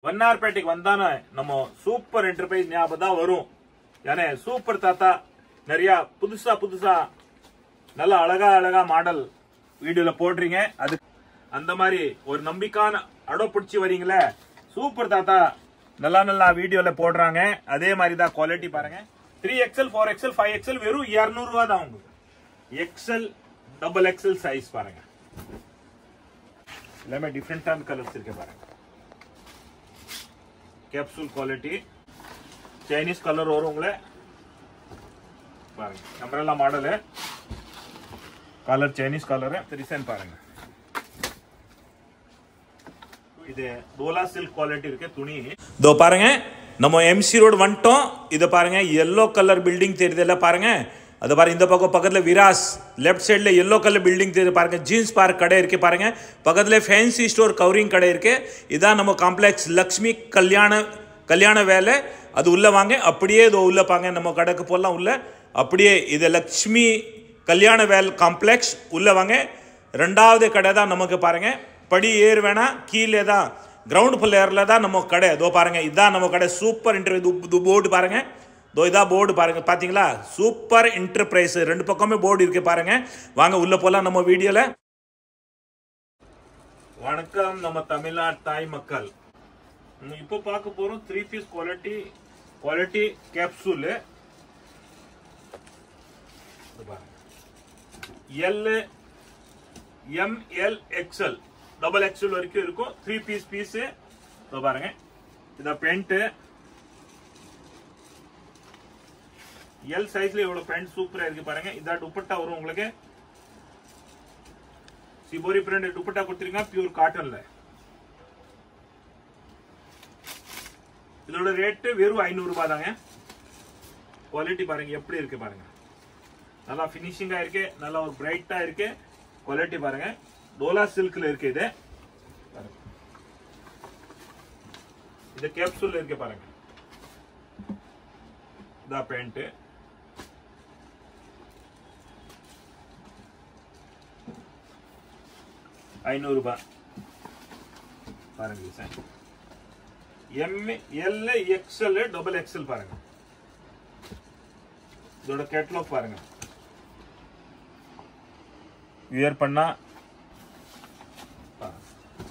வண்ணார்பேட்டைக்கு வந்தானே நம்ம super enterprise ஞாபகம் தான் வரும் ஏன்னா சூப்பர் தாத்தா நிறைய புதுசா புதுசா நல்ல அழகா அழகா மாடல் வீடியோல போடுறீங்க அது அந்த மாதிரி ஒரு நம்பிக்கான அடோ பிடிச்சி வரீங்களே சூப்பர் தாத்தா நல்லா நல்லா வீடியோல போடுறாங்க அதே மாதிரி தான் குவாலிட்டி பாருங்க three XL four XL five XL வெறும் 200 ரூபா தான் உங்களுக்கு எக்ஸ்எல் டபுள் எக்ஸ்எல் சைஸ் பாருங்க எல்லாமே டிஃப்ரெண்டான கலர்ஸ் இருக்கு பாருங்க கேப்சூல் குவாலிட்டி சைனீஸ் கலர் வரும் உங்களை பாருங்க நம்பரெல்லா model colour Chinese colour design பாருங்க இது டோலா சில்க் குவாலிட்டி இருக்கு துணி இதோ பாருங்க நம்ம எம்சி ரோடு வந்துட்டோம் இதை பாருங்க எல்லோ கலர் பில்டிங் தெரியுதுல்ல பாருங்க அது பாருங்க இந்த பக்கம் பக்கத்தில் விராஸ் லெஃப்ட் சைடில் எல்லோ கலர் பில்டிங் தெரியுது பாருங்க ஜீன்ஸ் பார்க் கடை இருக்கு பாருங்க பக்கத்தில் ஃபேன்சி ஸ்டோர் கவரிங் கடை இருக்கு இதான் நம்ம காம்ப்ளெக்ஸ் லக்ஷ்மி கல்யாண கல்யாண வேலை அது உள்ள வாங்க அப்படியே இதோ உள்ள பாங்க நம்ம கடைக்கு போடலாம் உள்ள அப்படியே இது லக்ஷ்மி கல்யாண வேல் காம்ப்ளெக்ஸ் உள்ள வாங்க ரெண்டாவது கடை தான் நமக்கு பாருங்க படி ஏறு வேணா கீழே தான் கிரவுண்ட் ஃப்ளோரில் தான் நம்ம கடை இதோ பாருங்க இதான் நம்ம கடை சூப்பர் இன்டர்வியூ போர்டு பாருங்க இதோ இதா போர்டு பாருங்க பாத்தீங்களா சூப்பர் என்டர்பிரைஸ் ரெண்டு பக்கமே போர்டு இருக்கு பாருங்க வாங்க உள்ள போலாம் நம்ம வீடியோல வணக்கம் நம்ம தமிழ்நாடு தாய் மக்கள் நம்ம இப்போ பார்க்க போறோம் three piece quality quality capsule L M L XL double XL வரைக்கும் இருக்கும் த்ரீ பீஸ் பீஸ் பாருங்க இத பெண்ட் எல் சைஸ்ல இவ்வளவு பெண்ட் சூப்பரா இருக்கு பாருங்க இதா துப்பட்டா வரும் உங்களுக்கு சிபோரி பிரிண்ட் துப்பட்டா கொடுத்துருங்க பியூர் காட்டன்ல இதோட ரேட்டு வெறும் ஐநூறு ரூபாய் தாங்க குவாலிட்டி பாருங்க எப்படி இருக்கு பாருங்க நல்லா ஃபினிஷிங்கா இருக்கு நல்லா ஒரு பிரைட்டா இருக்கு குவாலிட்டி பாருங்க டோலா சில்க்ல இருக்கு இது பாருங்க. இது கேப்சூல் இருக்கு பாருங்க இதா பேண்ட் ஐநூறு ரூபாய் பாருங்க design M L XL double XL பாருங்க இதோட கேட்லாக் பாருங்க வியர் பண்ணா பாருங்க.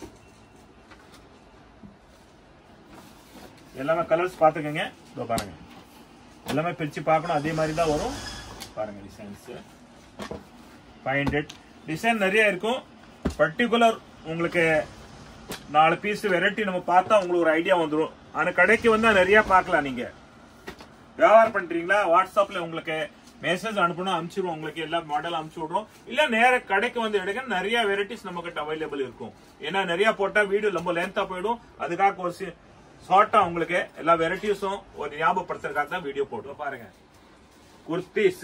எல்லாமே கலர்ஸ் பார்த்துக்கோங்க இதோ பாருங்க எல்லாமே பிரிச்சு பார்க்கணும் அதே மாதிரி தான் வரும் பாருங்க டிசைன்ஸ் ஃபைவ் ஹண்ட்ரட் டிசைன் நிறைய இருக்கும் பர்டிகுலர் உங்களுக்கு நாலு பீஸ் வெரைட்டி நம்ம பார்த்தா உங்களுக்கு ஒரு ஐடியா வந்துடும் ஆனா கடைக்கு வந்தா நிறைய பார்க்கலாம் நீங்க வியாபாரம் பண்றீங்களா வாட்ஸ்அப்ல உங்களுக்கு மெசேஜ் அனுப்பணும் அனுப்பிச்சிருவோம் உங்களுக்கு எல்லா மாடல் அனுப்பிச்சு விடுறோம் இல்ல நேர கடைக்கு வந்து எடுக்க நிறைய வெரைட்டிஸ் நம்ம கிட்ட அவைலபிள் இருக்கும் ஏன்னா நிறைய போட்டா வீடியோ ரொம்ப லென்த்தா போயிடும் அதுக்காக ஒரு ஷார்ட்டா உங்களுக்கு எல்லா வெரைட்டிஸும் ஒரு ஞாபகப்படுத்துறதுக்காக தான் வீடியோ போடுறோம் பாருங்க kurtis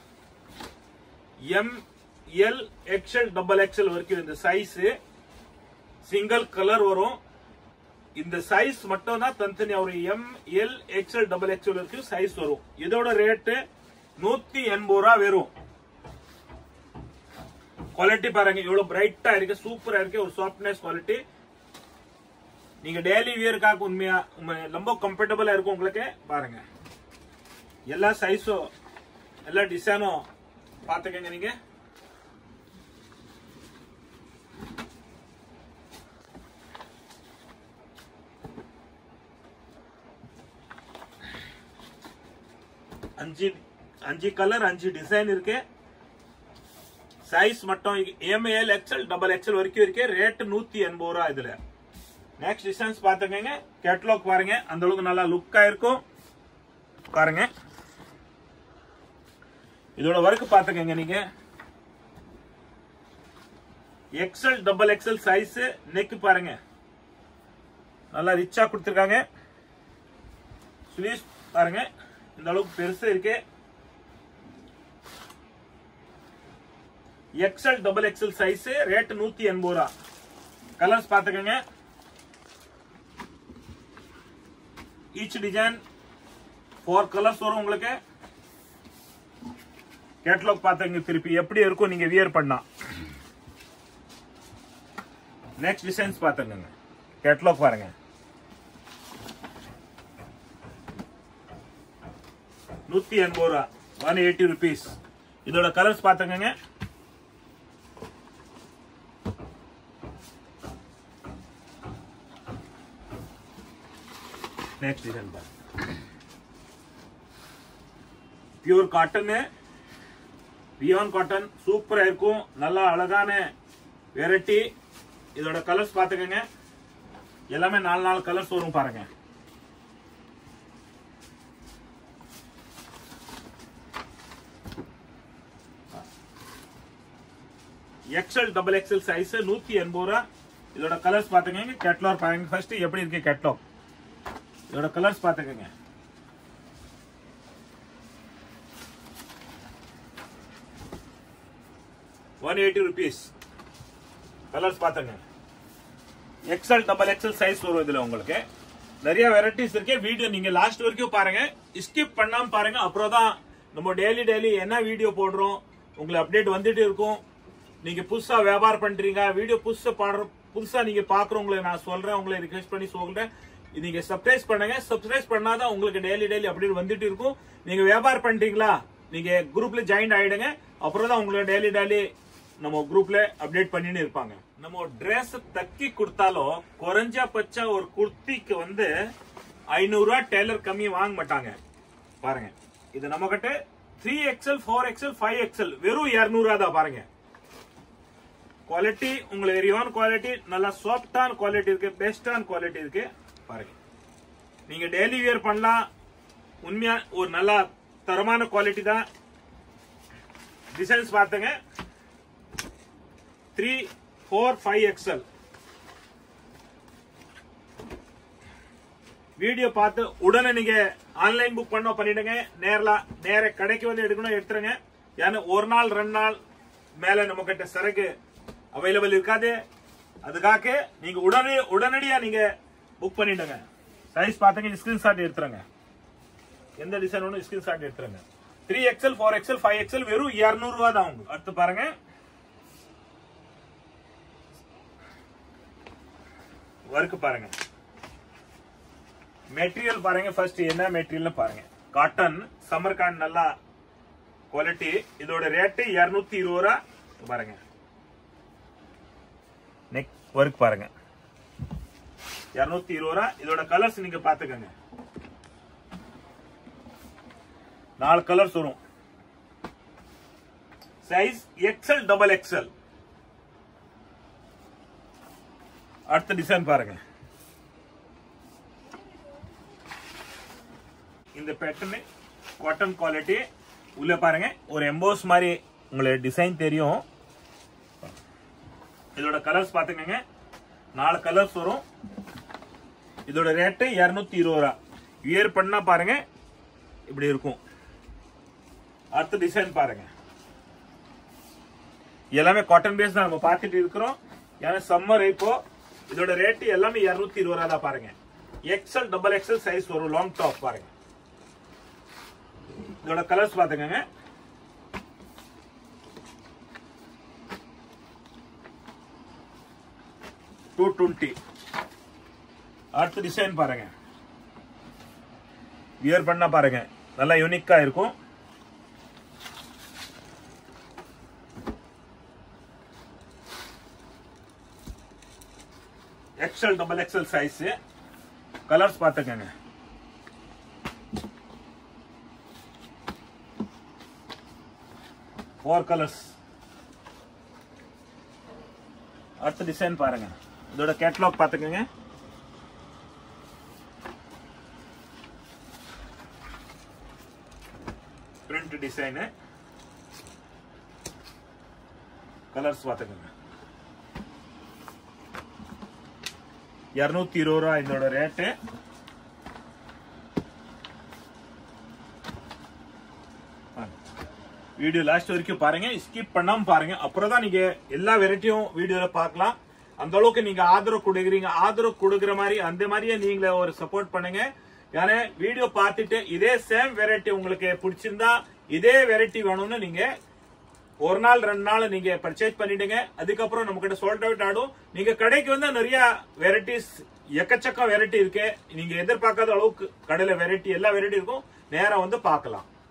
M L XL double XL வரைக்கும் இந்த சைஸ் சிங்கிள் கலர் வரும் இந்த சைஸ் மட்டும் தான் தனித்தனியா ஒரு M L XL double XL வரைக்கும் சைஸ் வரும் இதோட ரேட்டு நூத்தி எண்பது ரூபா வரும் குவாலிட்டி பாருங்க இவ்வளவு பிரைட்டா இருக்கு சூப்பரா இருக்கு ஒரு சாஃப்ட்னஸ் குவாலிட்டி நீங்க டெய்லி வியருக்காக உண்மையா உண்மை- ரொம்ப கம்ஃபர்டபுளா இருக்கும் உங்களுக்கு பாருங்க எல்லா சைஸும் எல்லா டிசைனும் பாத்துக்கங்க நீங்க அஞ்சு அஞ்சு கலர் அஞ்சு டிசைன் இருக்கு சைஸ் மட்டும் எம்ஏஎல் எக்ஸ்எல் டபுள் எக்ஸ்எல் வரைக்கும் இருக்கு ரேட் நூத்தி எண்பது ரூபா இதுல நெக்ஸ்ட் டிசைன்ஸ் பாத்துக்கங்க கேட்லாக் பாருங்க அந்த அளவுக்கு நல்லா லுக்கா இருக்கும் பாருங்க இதோட ஒர்க் பாத்துக்கங்க நீங்க XL double XL size neck பாருங்க நல்லா ரிச்சா கொடுத்துருக்காங்க ஸ்லீவ்ஸ் பாருங்க இந்த அளவுக்கு பெருசு இருக்கு XL double XL size rate நூத்தி எண்பது ரூபா கலர்ஸ் பாத்துக்கோங்க ஈச் டிசைன் ஃபோர் கலர்ஸ் வரும் உங்களுக்கு கேட்லாக் பாத்துங்க திருப்பி எப்படி இருக்கும் நீங்க வியர் பண்ணா நெக்ஸ்ட் டிசைன்ஸ் பாத்துக்கோங்க கேட்லாக் பாருங்க நூத்தி எண்பது ரூபா ஒன் எயிட்டி ருபீஸ் இதோட கலர்ஸ் பாத்துக்கங்க நெக்ஸ்ட் டிசைன் பாருங்க பியூர் காட்டன் ரியான் காட்டன் சூப்பரா இருக்கும் நல்லா அழகான வெரைட்டி இதோட கலர்ஸ் பாத்துக்கங்க எல்லாமே நாலு நாலு கலர்ஸ் வரும் பாருங்க எக்ஸ்எல் டபுள் எக்ஸ்எல் சைஸ் நூத்தி எண்பது ரூபா இதோட கலர்ஸ் பாத்துக்கங்க கேட்லாக் பாருங்க ஃபர்ஸ்ட் எப்படி இருக்கு கேட்லாக் இதோட கலர்ஸ் பாத்துக்கங்க ஒன் எயிட்டி ருபீஸ் கலர்ஸ் பாத்துங்க எக்ஸ்எல் டபுள் எக்ஸ்எல் சைஸ் வரும் இதுல உங்களுக்கு நிறைய வெரைட்டிஸ் இருக்கு வீடியோ நீங்க லாஸ்ட் வரைக்கும் பாருங்க ஸ்கிப் பண்ணாம பாருங்க அப்புறம் தான் நம்ம டெய்லி டெய்லி என்ன வீடியோ போடுறோம் உங்களுக்கு அப்டேட் வந்துட்டு இருக்கும் நீங்க புதுசா வியாபாரம் பண்றீங்க வீடியோ புதுசா பாடுற புதுசா நீங்க பாக்குறவங்களை நான் சொல்றேன் உங்களை ரிக்வெஸ்ட் பண்ணி சொல்றேன் இது நீங்க சப்ஸ்கிரைப் பண்ணுங்க சப்ஸ்கிரைப் பண்ணாதான் உங்களுக்கு டெய்லி டெய்லி அப்டேட் வந்துட்டு இருக்கும் நீங்க வியாபாரம் பண்றீங்களா நீங்க குரூப்ல ஜாயின் ஆயிடுங்க அப்புறம் தான் உங்களுக்கு டெய்லி டெய்லி நம்ம குரூப்ல அப்டேட் பண்ணின்னு இருப்பாங்க நம்ம ட்ரெஸ் தக்கி கொடுத்தாலும் குறைஞ்சபட்ச ஒரு குர்த்திக்கு வந்து ஐநூறு ரூபாய் டெய்லர் கம்மி வாங்க மாட்டாங்க பாருங்க இது நம்ம கிட்ட three XL four XL five XL வெறும் இருநூறு தான் பாருங்க குவாலிட்டி உங்களுக்கு ரியான் குவாலிட்டி நல்லா சாஃப்டான குவாலிட்டி இருக்கு பெஸ்டான குவாலிட்டி இருக்கு பாருங்க நீங்க டெய்லி வியர் பண்ணலாம் உண்மையா ஒரு நல்ல தரமான குவாலிட்டி தான் டிசைன்ஸ் பார்த்துங்க three four five XL video பார்த்து உடனே நீங்க ஆன்லைன் புக் பண்ண பண்ணிடுங்க நேர்ல நேர கடைக்கு வந்து எடுக்கணும் எடுத்துருங்க ஏன்னா ஒரு நாள் ரெண்டு நாள் மேல நம்ம கிட்ட சரக்கு அவைலபிள் இருக்காது அதுக்காக நீங்க உடனே உடனடியா நீங்க புக் பண்ணிடுங்க சைஸ் பார்த்துங்க ஸ்கிரீன்ஷாட் எடுத்துருங்க எந்த டிசைன் ஒன்று ஸ்கிரீன்ஷாட் எடுத்துருங்க three XL four XL five XL வெறும் இருநூறு ரூபா தான் உங்களுக்கு அடுத்து பாருங்க ஒர்க் பாருங்க மெட்டீரியல் பாருங்க ஃபர்ஸ்ட் என்ன மெட்டீரியல் பாருங்க காட்டன் சம்மர் காட்டன் நல்லா குவாலிட்டி இதோட ரேட்டு இருநூத்தி இருபது ரூபா பாருங்க நெக் ஒர்க் பாருங்க இருநூத்தி இருபது ரூபா இதோட கலர்ஸ் நீங்க பாத்துக்கோங்க நாலு கலர்ஸ் வரும் சைஸ் எக்ஸ்எல் டபுள் எக்ஸ்எல் அடுத்த டிசைன் பாருங்க இந்த பேட்டர்ன் காட்டன் குவாலிட்டி உள்ள பாருங்க ஒரு எம்போஸ் மாதிரி உங்களுக்கு டிசைன் தெரியும் இதோட கலர்ஸ் பாத்துக்கங்க நாலு கலர்ஸ் வரும் இதோட ரேட்டு இருநூத்தி இருபது ரூபா வியர் பண்ணா பாருங்க இப்படி இருக்கும் அடுத்த டிசைன் பாருங்க எல்லாமே காட்டன் பேஸ் தான் நம்ம பார்த்துட்டு இருக்கிறோம் ஏன்னா சம்மர் இப்போ இதோட ரேட் எல்லாமே இருநூத்தி இருபது ரூபா தான் பாருங்க எக்ஸ்எல் டபுள் எக்ஸ்எல் சைஸ் வரும் லாங் டாப் பாருங்க இதோட கலர்ஸ் பாத்துக்கங்க டூ டுவெண்ட்டி அடுத்த டிசைன் பாருங்க வியர் பண்ணா பாருங்க நல்லா யூனிக்கா இருக்கும் XL double XL size colours பார்த்துக்கங்க ஃபோர் கலர்ஸ் அடுத்த டிசைன் பாருங்க இதோட கேட்லாக் பார்த்துக்கங்க பிரிண்ட் டிசைனு கலர்ஸ் பார்த்துக்கங்க இருநூத்தி இருபது ரூபா இதோட ரேட்டு வீடியோ லாஸ்ட் வரைக்கும் பாருங்க ஸ்கிப் பண்ணாம பாருங்க அப்புறம் தான் நீங்க எல்லா வெரைட்டியும் வீடியோல பார்க்கலாம் அந்த அளவுக்கு நீங்க ஆதரவு கொடுக்குறீங்க ஆதரவு கொடுக்குற மாதிரி அந்த மாதிரியே நீங்களே ஒரு சப்போர்ட் பண்ணுங்க ஏன்னா வீடியோ பார்த்துட்டு இதே சேம் வெரைட்டி உங்களுக்கு பிடிச்சிருந்தா இதே வெரைட்டி வேணும்னு நீங்க ஒரு நாள் ரெண்டு நாள் நீங்க பர்ச்சேஸ் பண்ணிடுங்க அதுக்கப்புறம் நம்ம கிட்ட சோல்ட் அவுட் ஆடும் நீங்க கடைக்கு வந்து நிறைய வெரைட்டிஸ் எக்கச்சக்க வெரைட்டி இருக்கு நீங்க எதிர்பார்க்காத அளவுக்கு கடையில வெரைட்டி எல்லா வெரைட்டி இருக்கும் நேரா வந்து பார்க்கலாம்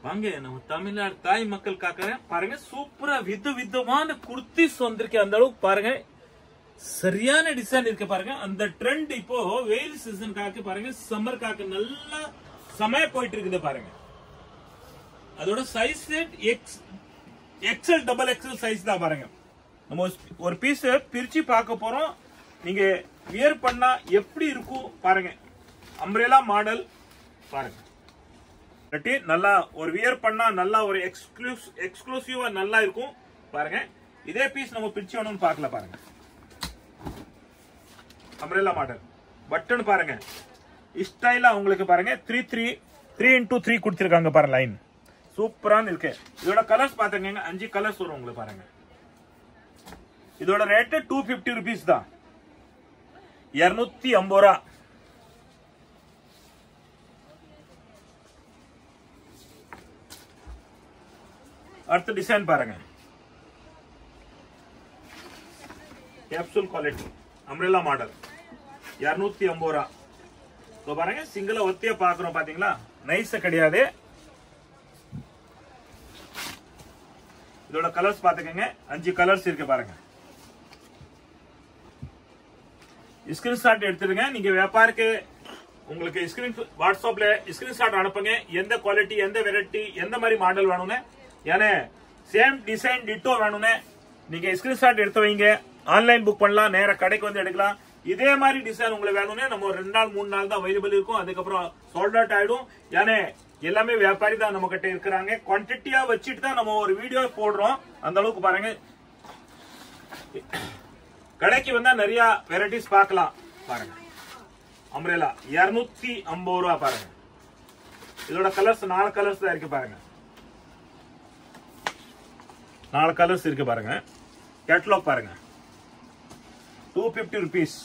வாங்க நம்ம தமிழ்நாடு தாய் மக்களுக்காக பாருங்க சூப்பரா வித விதமான குர்த்திஸ் வந்திருக்கு அந்த அளவுக்கு பாருங்க சரியான டிசைன் இருக்கு பாருங்க அந்த ட்ரெண்ட் இப்போ வெயில் சீசனுக்காக பாருங்க சம்மருக்காக நல்லா சமய போயிட்டு இருக்குது பாருங்க அதோட size X XL double XL size தான் பாருங்க நம்ம ஒரு- ஒரு பீஸ் பிரிச்சு பார்க்க போறோம் நீங்க வியர் பண்ணா எப்படி இருக்கும் பாருங்க அம்ரேலா மாடல் பாருங்க கட்டி நல்லா ஒரு வியர் பண்ணா நல்லா ஒரு எக்ஸ்க்ளூஸ் எக்ஸ்க்ளூசிவா நல்லா இருக்கும் பாருங்க இதே பீஸ் நம்ம பிரிச்சு வேணும்னு பார்க்கல பாருங்க அம்ரேலா மாடல் பட்டன் பாருங்க ஸ்டைலா உங்களுக்கு பாருங்க three three three into three கொடுத்துருக்காங்க பாருங்க லைன் சூப்பரான இருக்கு இதோட கலர்ஸ் பாத்துக்கங்க அஞ்சு கலர்ஸ் வரும் உங்களுக்கு பாருங்க இதோட ரேட்டு டூ பிப்டி ருபீஸ் தான் இருநூத்தி ஐம்பது ரூபா அடுத்த டிசைன் பாருங்க கேப்சூல் குவாலிட்டி அம்ரெல்லா மாடல் இருநூத்தி ஐம்பது ரூபா இப்போ பாருங்க சிங்கிள ஒத்திய பாக்குறோம் பாத்தீங்களா நைஸ் கிடையாது இதோட கலர்ஸ் பாத்துக்கங்க அஞ்சு கலர்ஸ் இருக்கு பாருங்க ஸ்கிரீன்ஷாட் எடுத்துருங்க நீங்க வியாபாருக்கு உங்களுக்கு ஸ்கிரீன் வாட்ஸ்அப்ல ஸ்கிரீன்ஷாட் அனுப்புங்க எந்த குவாலிட்டி எந்த வெரைட்டி எந்த மாதிரி மாடல் வேணும்னு ஏன்னா சேம் டிசைன் டிட்டோ வேணும்னு நீங்க ஸ்கிரீன்ஷாட் எடுத்து வைங்க ஆன்லைன் புக் பண்ணலாம் நேரா கடைக்கு வந்து எடுக்கலாம் இதே மாதிரி டிசைன் உங்களுக்கு வேணும்னே நம்ம ஒரு ரெண்டு நாள் மூணு நாள் தான் அவைலபிள் இருக்கும் அதுக்கப்புறம் சோல்ட் அவுட் ஆயிடும் ஏன்னா எல்லாமே வியாபாரி தான் நம்ம கிட்ட இருக்கிறாங்க குவான்டிட்டியா வச்சுட்டு தான் நம்ம ஒரு வீடியோ போடுறோம் அந்த அளவுக்கு பாருங்க கடைக்கு வந்தா நிறைய வெரைட்டிஸ் பார்க்கலாம் பாருங்க அம்ரேலா இருநூத்தி ஐம்பது ரூபா பாருங்க இதோட கலர்ஸ் நாலு கலர்ஸ் தான் இருக்கு பாருங்க நாலு கலர்ஸ் இருக்கு பாருங்க கேட்லாக் பாருங்க two fifty rupees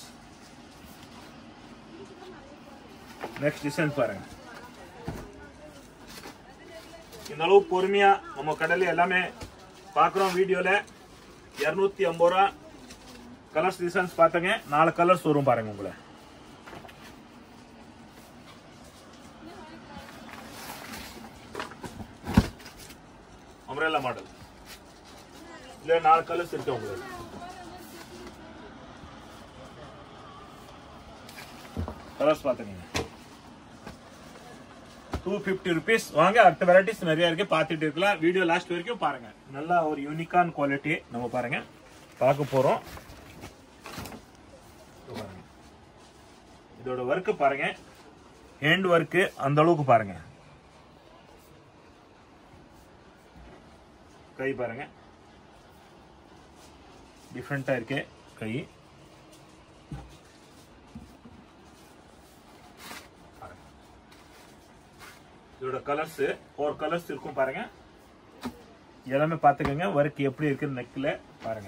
next design பாருங்க இந்த அளவு பொறுமையா நம்ம கடையில எல்லாமே பாக்குறோம் வீடியோல இருநூத்தி ஐம்பது ரூபா கலர்ஸ் டிசைன்ஸ் பார்த்தங்க நாலு கலர்ஸ் வரும் பாருங்க உங்களை அம்ரேலா மாடல் இதுல நாலு கலர்ஸ் இருக்கு உங்களுக்கு கலர்ஸ் பாத்துங்க டூ பிப்டி ருபீஸ் வாங்க அடுத்த வெரைட்டிஸ் நிறைய இருக்கு பார்த்துட்டு இருக்கலாம் வீடியோ லாஸ்ட் வரைக்கும் பாருங்க நல்லா ஒரு யூனிக்கான குவாலிட்டி நம்ம பாருங்க பார்க்க போறோம் இதோ பாருங்க. இதோட ஒர்க் பாருங்க ஹேண்ட் ஒர்க் அந்த அளவுக்கு பாருங்க கை பாருங்க டிஃப்ரெண்டா இருக்கு கை பாருங்க. இதோட கலர்ஸ் ஃபோர் கலர்ஸ் இருக்கும் பாருங்க எல்லாமே பார்த்துக்கோங்க ஒர்க் எப்படி இருக்கு நெக்ல பாருங்க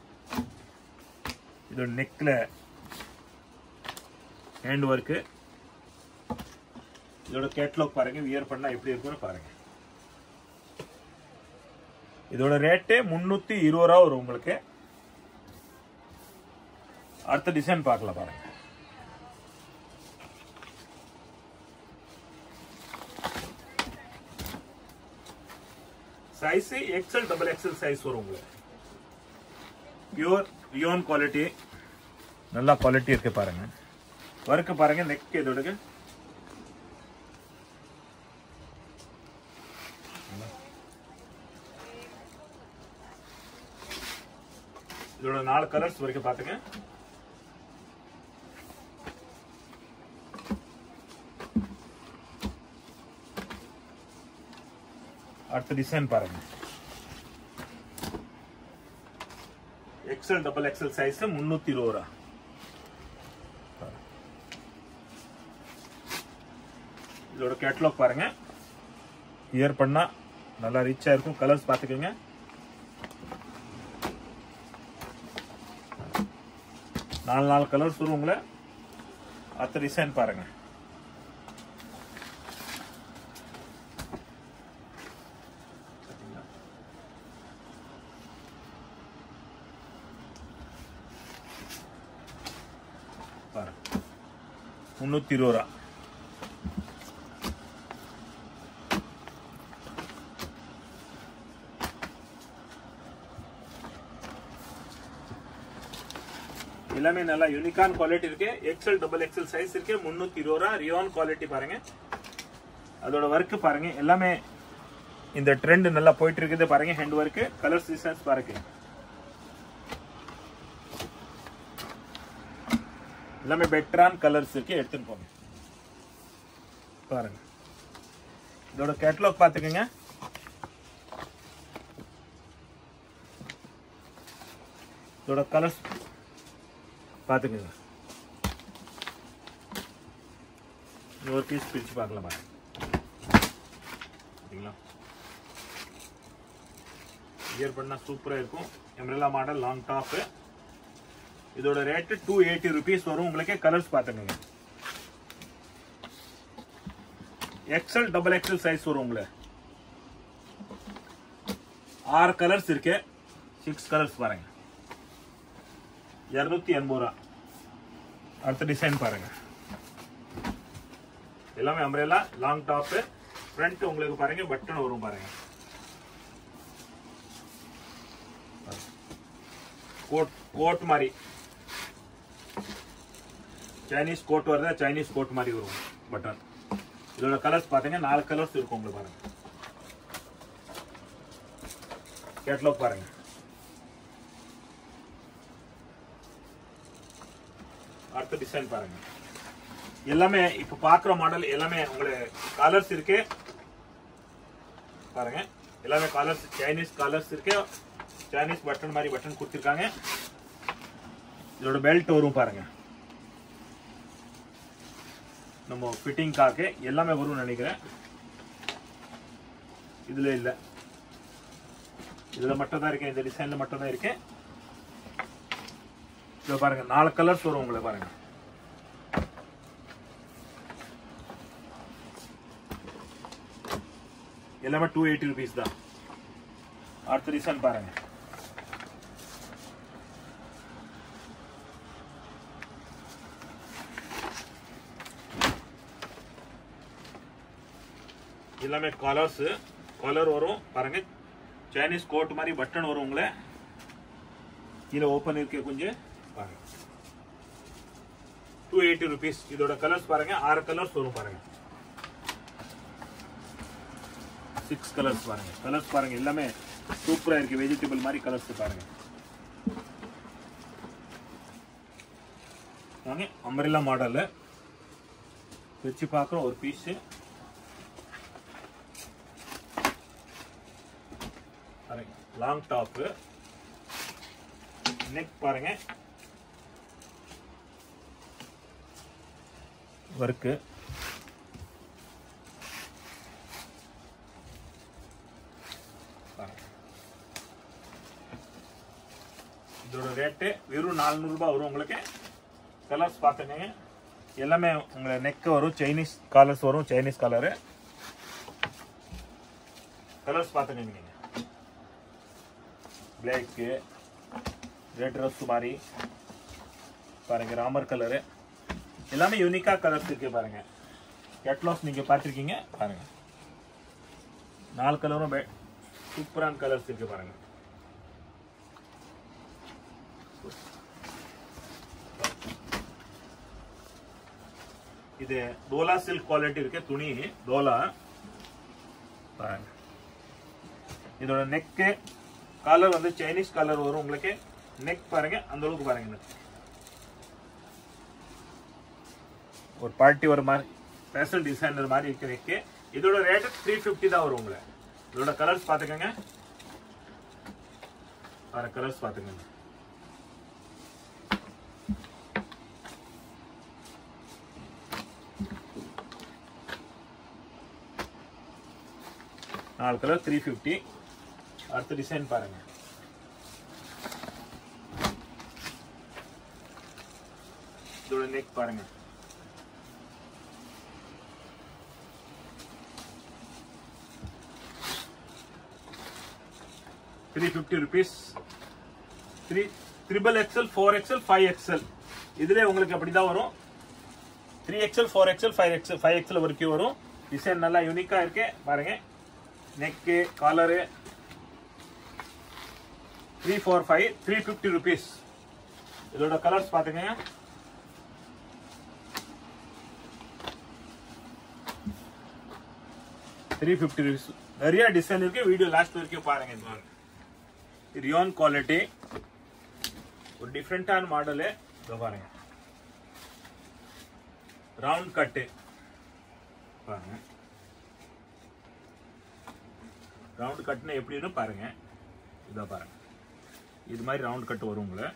இதோட நெக்ல ஹேண்ட் ஒர்க்கு இதோட கேட்லாக் பாருங்க வியர் பண்ணா எப்படி இருக்குன்னு பாருங்க இதோட ரேட்டு முன்னூத்தி இருபது ரூபா வரும் உங்களுக்கு அடுத்த டிசைன் பார்க்கலாம் பாருங்க size XL double XL size வரும் உங்களுக்கு பியூர் ரியோன் குவாலிட்டி நல்லா குவாலிட்டி இருக்கு பாருங்க ஒர்க் பாருங்க நெக் இதோட இதோட நாலு கலர்ஸ் வரைக்கும் பாத்துங்க அடுத்த டிசைன் பாருங்க எக்ஸல் டபுள் எக்ஸல் சைஸ் முன்னூத்தி இருபது ரூபா இதோட கேட்லாக் பாருங்க இயர் பண்ணா நல்லா ரிச்சா இருக்கும் கலர்ஸ் பாத்துக்கோங்க நாலு நாலு கலர்ஸ் வரும் உங்களை அடுத்த டிசைன் பாருங்க பாருங்க முன்னூத்தி இருபது ரூபா எல்லாமே நல்லா யூனிகான் குவாலிட்டி இருக்கு எக்ஸல் டபுள் எக்ஸல் சைஸ் இருக்கு முன்னூத்தி இருபது ரூபா ரியான் குவாலிட்டி பாருங்க அதோட ஒர்க் பாருங்க எல்லாமே இந்த ட்ரெண்ட் நல்லா போயிட்டு இருக்குது பாருங்க ஹேண்ட் ஒர்க் கலர் டிசைன்ஸ் பாருங்க எல்லாமே பெட்டரான கலர்ஸ் இருக்கு எடுத்துட்டு போங்க பாருங்க இதோட கேட்டலாக் பாத்துக்கோங்க இதோட கலர்ஸ் பாத்துக்கோங்க இது ஒரு பீஸ் பிரிச்சு பார்க்கலாம் பாருங்க சரிங்களா இயர் பண்ணா சூப்பரா இருக்கும் எம்ரெல்லா மாடல் லாங் டாப் இதோட ரேட்டு டூ எயிட்டி ருபீஸ் வரும் உங்களுக்கே கலர்ஸ் பார்த்துக்கோங்க எக்ஸல் டபுள் எக்ஸல் சைஸ் வரும் உங்களுக்கு ஆறு கலர்ஸ் இருக்கு சிக்ஸ் கலர்ஸ் பாருங்க இரநூத்தி எண்பது ரூபா அடுத்த டிசைன் பாருங்க எல்லாமே அம்ரேலா லாங் டாப் ஃப்ரண்ட் உங்களுக்கு பாருங்க பட்டன் வரும் பாருங்க கோட் கோட் மாதிரி சைனீஸ் கோட் வருதா சைனீஸ் கோட் மாதிரி வரும் பட்டன் இதோட கலர்ஸ் பாத்தீங்க நாலு கலர்ஸ் இருக்கும் உங்களுக்கு பாருங்க கேட்லாக் பாருங்க அடுத்த டிசைன் பாருங்க எல்லாமே இப்ப பாக்குற மாடல் எல்லாமே உங்களுக்கு கலர்ஸ் இருக்கு பாருங்க எல்லாமே கலர்ஸ் சைனீஸ் கலர்ஸ் இருக்கு சைனீஸ் பட்டன் மாதிரி பட்டன் கொடுத்துருக்காங்க இதோட பெல்ட் வரும் பாருங்க நம்ம ஃபிட்டிங் காக்கு எல்லாமே வரும்னு நினைக்கிறேன் இதுல இல்ல இதுல மட்டும் தான் இருக்கு இந்த டிசைன்ல மட்டும் தான் இருக்கு இதுல பாருங்க நாலு கலர்ஸ் வரும் உங்களுக்கு பாருங்க எல்லாமே டூ எயிட்டி ருபீஸ் தான் அடுத்த டிசைன் பாருங்க எல்லாமே கலர்ஸ் கலர் வரும் பாருங்க சைனீஸ் கோட் மாதிரி பட்டன் வரும் உங்களை கீழே ஓப்பன் இருக்கு கொஞ்சம் பாருங்க டூ எயிட்டி ருபீஸ் இதோட கலர்ஸ் பாருங்க ஆறு கலர்ஸ் வரும் பாருங்க சிக்ஸ் கலர்ஸ் பாருங்க கலர்ஸ் பாருங்க எல்லாமே சூப்பரா இருக்கு வெஜிடபிள் மாதிரி கலர்ஸ் பாருங்க வாங்க அம்பரில்லா மாடல் வச்சு பார்க்குறோம் ஒரு பீஸு பாருங்க லாங் டாப்பு நெக் பாருங்க ஒர்க்கு இதோட ரேட்டு வெறும் நானூறு ரூபாய் வரும் உங்களுக்கு கலர்ஸ் பார்த்துங்க எல்லாமே உங்களை நெக் வரும் சைனீஸ் கலர்ஸ் வரும் சைனீஸ் கலரு கலர்ஸ் பார்த்துங்க நீங்கள் பிளாக்கு ரெட் ரஸ் மாதிரி பாருங்க ராமர் கலரு எல்லாமே யூனிக்கா கலர்ஸ் இருக்கு பாருங்க கேட்லாஸ் நீங்க பார்த்துருக்கீங்க பாருங்க நாலு கலரும் சூப்பரான கலர்ஸ் இருக்கு பாருங்க இது டோலா சில்க் குவாலிட்டி இருக்கு துணி டோலா பாருங்க இதோட நெக்கு கலர் வந்து சைனீஸ் கலர் வரும் உங்களுக்கு நெக் பாருங்க அந்த அளவுக்கு பாருங்க neck. ஒரு பார்ட்டி ஒரு மாதிரி ஃபேஷன் டிசைனர் மாதிரி இருக்கு நெக்கு இதோட ரேட்டு த்ரீ ஃபிஃப்டி தான் வரும் உங்களை இதோட கலர்ஸ் பார்த்துக்கோங்க பாருங்க கலர்ஸ் பார்த்துக்கோங்க நாலு கலர் த்ரீ ஃபிஃப்டி அடுத்த டிசைன் பாருங்க இதோட நெக் பாருங்க three fifty rupees three triple XL four XL five XL இதுல உங்களுக்கு அப்படிதான் வரும் three XL four XL five XL five XL வரைக்கும் வரும் டிசைன் நல்லா யூனிக்கா இருக்கு பாருங்க neck collar three four five three fifty rupees இதோட கலர்ஸ் பாத்துங்க த்ரீ ஃபிஃப்டி ருபீஸ் நிறைய டிசைன் இருக்கு வீடியோ லாஸ்ட் வரைக்கும் பாருங்க இந்த மாதிரி ரியோன் குவாலிட்டி ஒரு டிஃப்ரெண்டான மாடலு இதோ பாருங்க ரவுண்ட் கட்டு பாருங்க ரவுண்ட் கட்டுனா எப்படின்னு பாருங்க இதோ பாருங்க இது மாதிரி ரவுண்ட் கட் வரும் உங்களை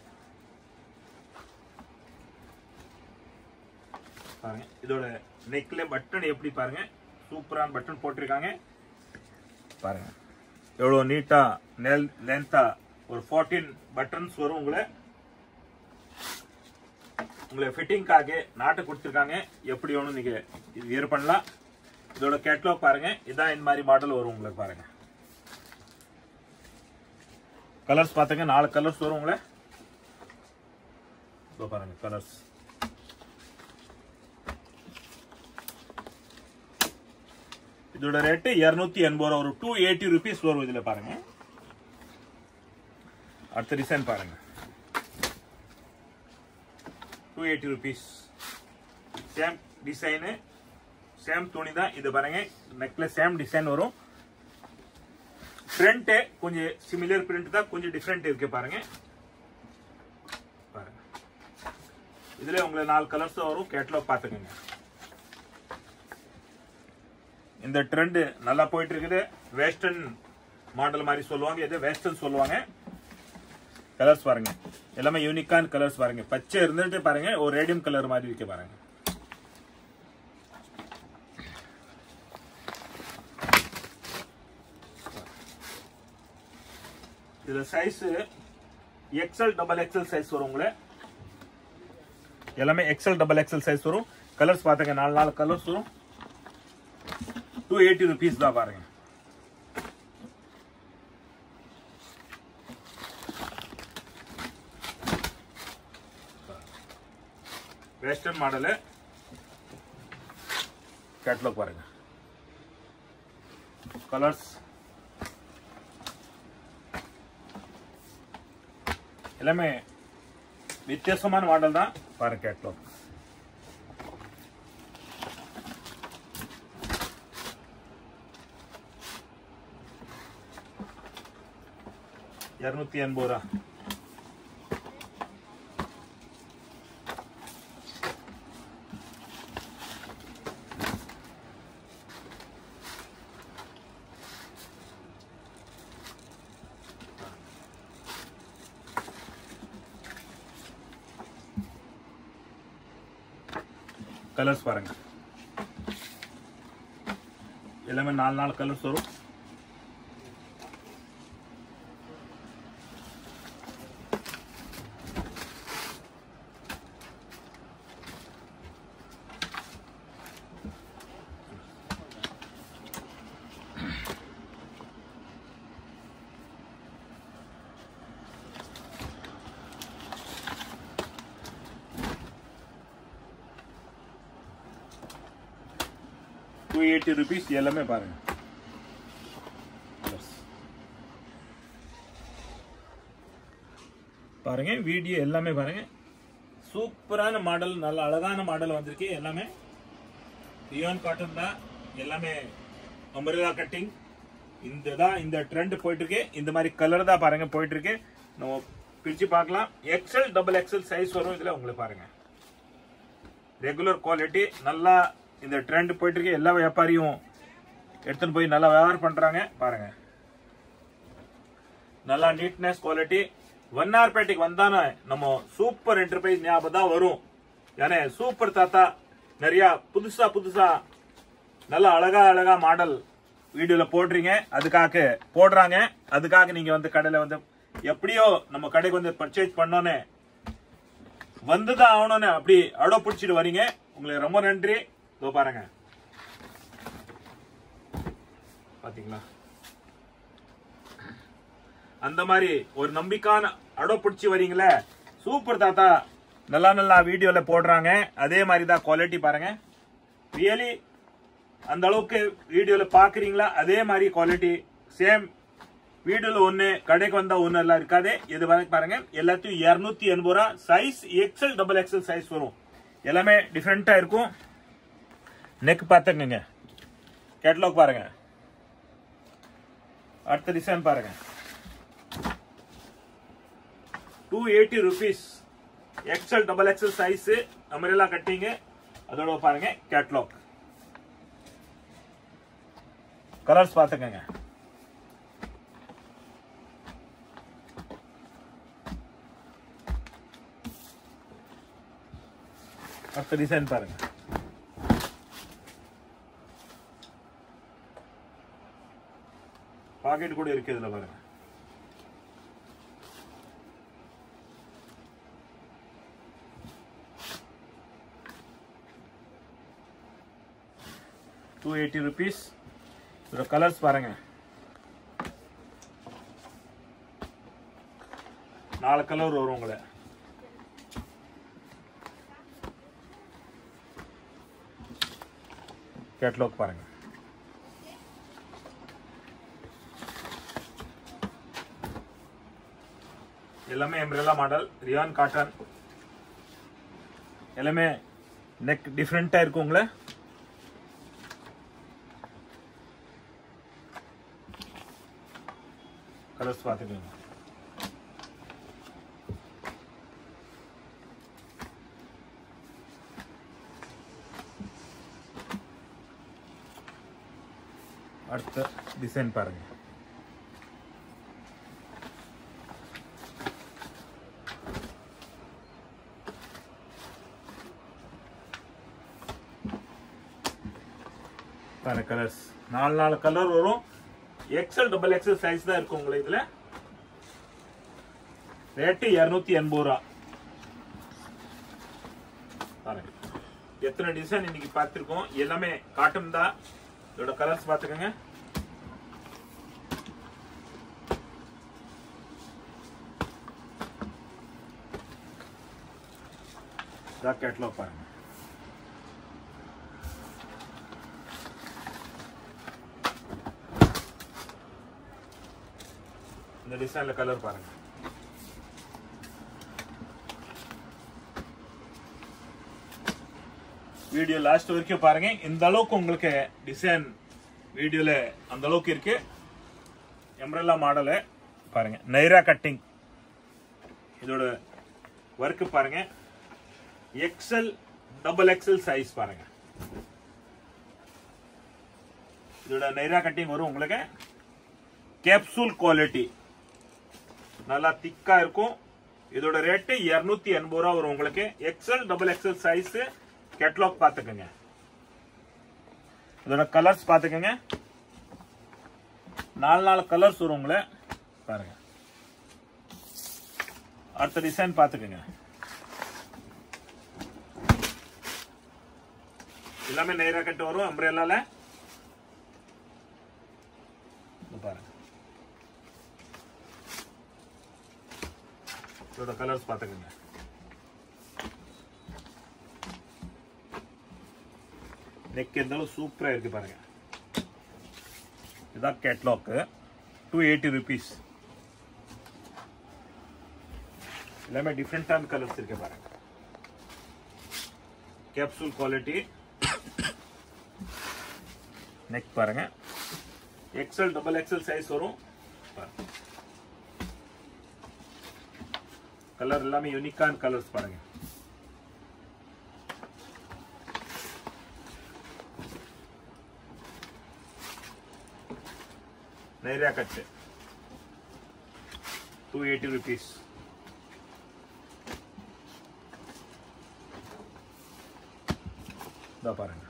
பாருங்க இதோட நெக்ல பட்டன் எப்படி பாருங்க சூப்பரான பட்டன் போட்டிருக்காங்க பாருங்க எவ்வளவு நீட்டா நெல் லென்த்தா ஒரு 14 பட்டன்ஸ் வரும் உங்களை உங்களை ஃபிட்டிங்காக நாட்டு கொடுத்துருக்காங்க எப்படி வேணும் நீங்க இது வியர் பண்ணலாம் இதோட கேட்லாக் பாருங்க இதான் இந்த மாதிரி மாடல் வரும் உங்களுக்கு பாருங்க கலர்ஸ் பார்த்துங்க நாலு கலர்ஸ் வரும் உங்களை இதோ பாருங்க கலர்ஸ் இதோட ரேட்டு இருநூத்தி எண்பது ரூபா ஒரு டூ எயிட்டி ருபீஸ் வரும் இதுல பாருங்க அடுத்த டிசைன் பாருங்க two eighty rupees same design same துணி தான் இது பாருங்க நெக்ல சேம் டிசைன் வரும் பிரிண்ட் கொஞ்சம் சிமிலர் பிரிண்ட் தான் கொஞ்சம் டிஃப்ரெண்ட் இருக்கு பாருங்க பாருங்க இதுல உங்களுக்கு நாலு கலர்ஸ் வரும் கேட்லாக் பாத்துக்கோங்க இந்த ட்ரெண்ட் நல்லா போயிட்டு இருக்குது வெஸ்டர்ன் மாடல் மாதிரி சொல்லுவாங்க இது வெஸ்டர்ன் சொல்லுவாங்க கலர்ஸ் பாருங்க எல்லாமே யூனிக்கான கலர்ஸ் பாருங்க பச்சை இருந்துட்டு பாருங்க ஒரு ரேடியம் கலர் மாதிரி இருக்கு பாருங்க இதுல size XL double XL size வரும் உங்களை எல்லாமே எக்ஸல் டபுள் எக்ஸல் சைஸ் வரும் கலர்ஸ் பாத்துங்க நாலு நாலு கலர்ஸ் வரும் டூ எயிட்டி ருபீஸ் தான் பாருங்க வெஸ்டர்ன் மாடலு கேட்லாக் பாருங்க கலர்ஸ் எல்லாமே வித்தியாசமான மாடல் தான் பாருங்க கேட்லாக் இருநூத்தி எண்பது ரூபா கலர்ஸ் பாருங்க எல்லாமே நாலு நாலு கலர்ஸ் வரும் டூ எயிட்டி ருபீஸ் எல்லாமே பாருங்க Yes. பாருங்க வீடியோ எல்லாமே பாருங்க சூப்பரான மாடல் நல்ல அழகான மாடல் வந்திருக்கு எல்லாமே ரியோன் காட்டன் தான் எல்லாமே அம்பரலா கட்டிங் இந்த தான் இந்த ட்ரெண்ட் போயிட்டு இருக்கு இந்த மாதிரி கலர் தான் பாருங்க போயிட்டு இருக்கு நம்ம பிரிச்சு பார்க்கலாம் எக்ஸல் டபுள் எக்ஸல் சைஸ் வரும் இதுல உங்களுக்கு பாருங்க ரெகுலர் குவாலிட்டி நல்லா இந்த ட்ரெண்ட் போயிட்டு இருக்கு எல்லா வியாபாரியும் எடுத்துன்னு போய் நல்லா வியாபாரம் பண்றாங்க பாருங்க நல்லா நீட்னஸ் குவாலிட்டி வண்ணார்பேட்டைக்கு வந்தானே நம்ம சூப்பர் என்டர்பிரைஸ் ஞாபகம் தான் வரும் ஏன்னா சூப்பர் தாத்தா நிறைய புதுசா புதுசா நல்ல அழகா அழகா மாடல் வீடியோல போடுறீங்க அதுக்காக போடுறாங்க அதுக்காக நீங்க வந்து கடையில வந்து எப்படியோ நம்ம கடைக்கு வந்து பர்ச்சேஸ் பண்ணோன்னே வந்துதான் ஆகணும்னு அப்படி அடோ பிடிச்சிட்டு வரீங்க உங்களுக்கு ரொம்ப நன்றி இதோ பாருங்க பாத்தீங்களா அந்த மாதிரி ஒரு நம்பிக்கான அடோ பிடிச்சி வரீங்களே சூப்பர் தாத்தா நல்லா நல்லா வீடியோல போடுறாங்க அதே மாதிரி தான் குவாலிட்டி பாருங்க ரியலி அந்த அளவுக்கு வீடியோல பாக்குறீங்களா அதே மாதிரி குவாலிட்டி சேம் வீடுல ஒண்ணு கடைக்கு வந்தா ஒண்ணு எல்லாம் இருக்காது இது வந்து பாருங்க எல்லாத்தையும் இருநூத்தி எண்பது ரூபா size XL double XL size வரும் எல்லாமே டிஃப்ரெண்டா இருக்கும் நெக் பார்த்துக்கங்க கேட்லாக் பாருங்க அடுத்த டிசைன் பாருங்க two eighty rupees XL double XL size umbrella கட்டிங்க அதோட பாருங்க கேட்லாக் கலர்ஸ் பார்த்துக்கங்க அடுத்த டிசைன் பாருங்க பாக்கெட் கூட இருக்கு இதுல பாருங்க டூ எயிட்டி ருபீஸ் இதோட கலர்ஸ் பாருங்க நாலு கலர் வரும் உங்களை கேட்லாக் பாருங்க எல்லாமே எம்ப்ரெல்லா மாடல் ரியான் காட்டன் எல்லாமே நெக் டிஃப்ரெண்டா இருக்கும் உங்களை கலர்ஸ் பார்த்துக்கோங்க அடுத்த டிசைன் பாருங்க பாருங்க கலர்ஸ் நாலு நாலு கலர் வரும் எக்ஸல் டபுள் எக்ஸல் சைஸ் தான் இருக்கும் உங்களுக்கு இதுல ரேட்டு இருநூத்தி எண்பது ரூபா பாருங்க எத்தனை டிசைன் இன்னைக்கு பார்த்திருக்கோம் எல்லாமே காட்டன் தான் இதோட கலர்ஸ் பார்த்துக்கோங்க கேட்லாக் பாருங்க இந்த டிசைன்ல கலர் பாருங்க வீடியோ லாஸ்ட் வரைக்கும் பாருங்க இந்த அளவுக்கு உங்களுக்கு டிசைன் வீடியோல அந்த அளவுக்கு இருக்கு எம்ரல்லா மாடலு பாருங்க நைரா கட்டிங் இதோட ஒர்க் பாருங்க எக்ஸல் டபுள் எக்ஸல் சைஸ் பாருங்க இதோட நைரா கட்டிங் வரும் உங்களுக்கு கேப்சூல் குவாலிட்டி நல்லா திக்கா இருக்கும் இதோட ரேட்டு இருநூத்தி எண்பது ரூபா வரும் உங்களுக்கு XL double XL size catalogue பார்த்துக்கோங்க இதோட கலர்ஸ் பார்த்துக்கோங்க நாலு நாலு கலர்ஸ் வரும் உங்களை பாருங்க அடுத்த டிசைன் பார்த்துக்கோங்க எல்லாமே நேரா கட்டு வரும் அம்ப்ரேலால பாருங்க இதோட கலர்ஸ் பார்த்துக்கோங்க நெக் இருந்தாலும் சூப்பரா இருக்கு பாருங்க இதான் கேட்லாக் டூ எயிட்டி ருபீஸ் எல்லாமே டிஃப்ரெண்டான கலர்ஸ் இருக்கு பாருங்க கேப்சூல் குவாலிட்டி நெக் பாருங்க எக்ஸல் டபுள் எக்ஸல் சைஸ் வரும் பாருங்க கலர் எல்லாமே யூனிக்கான கலர்ஸ் பாருங்க Naira cut two eighty rupees இதோ பாருங்க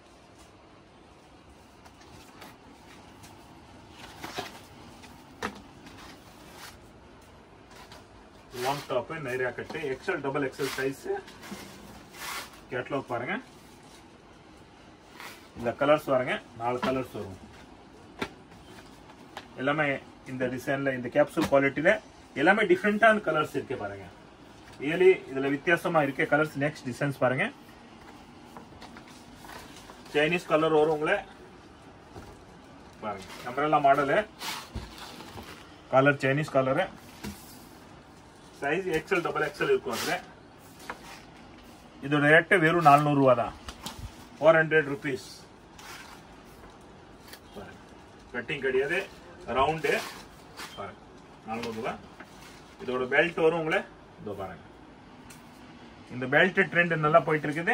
long top Naira cut XL double XL size catalogue பாருங்க இந்த கலர்ஸ் பாருங்க நாலு கலர்ஸ் வரும் எல்லாமே இந்த டிசைன்ல இந்த கேப்சூல் குவாலிட்டியில எல்லாமே டிஃப்ரெண்டான கலர்ஸ் இருக்கு பாருங்க ரியலி இதுல வித்தியாசமா இருக்க கலர்ஸ் நெக்ஸ்ட் டிசைன்ஸ் பாருங்க சைனீஸ் கலர் வரும் உங்களை பாருங்க நம்பரெல்லாம் model collar Chinese collar size XL double XL இருக்கும் அதுல இதோட ரேட்டு வெறும் நானூறு ரூபா தான் ஃபோர் ஹண்ட்ரட் ருபீஸ் கட்டிங் கிடையாது ரவுண்டு பாருங்க நானூறு ரூபா இதோட பெல்ட் வரும் உங்களை இதோ பாருங்க இந்த பெல்ட் ட்ரெண்ட் நல்லா போயிட்டு இருக்குது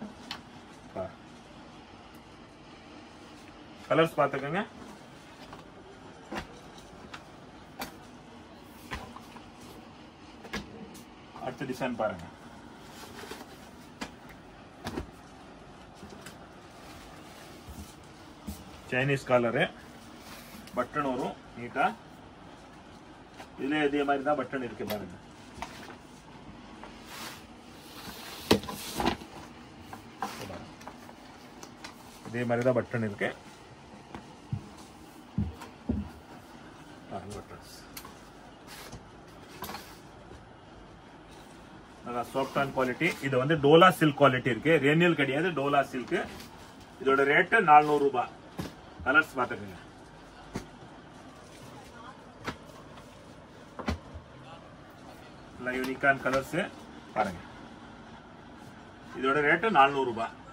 கலர்ஸ் பார்த்துக்கோங்க அடுத்த டிசைன் பாருங்க சைனீஸ் காலரு பட்டன் வரும் நீட்டா இதுல இதே மாதிரி தான் பட்டன் இருக்கு பாருங்க இதே மாதிரி தான் பட்டன் இருக்கு பட்டன்ஸ் நல்லா சாஃப்ட் அண்ட் குவாலிட்டி இது வந்து டோலா சில்க் குவாலிட்டி இருக்கு ரேனியல் கிடையாது டோலா சில்க் இதோட ரேட்டு நானூறு ரூபாய் கலர்ஸ் பார்த்துக்கோங்க நல்லா யூனிக்கான கலர்ஸ் பாருங்க இதோட ரேட்டு நானூறு ரூபாய்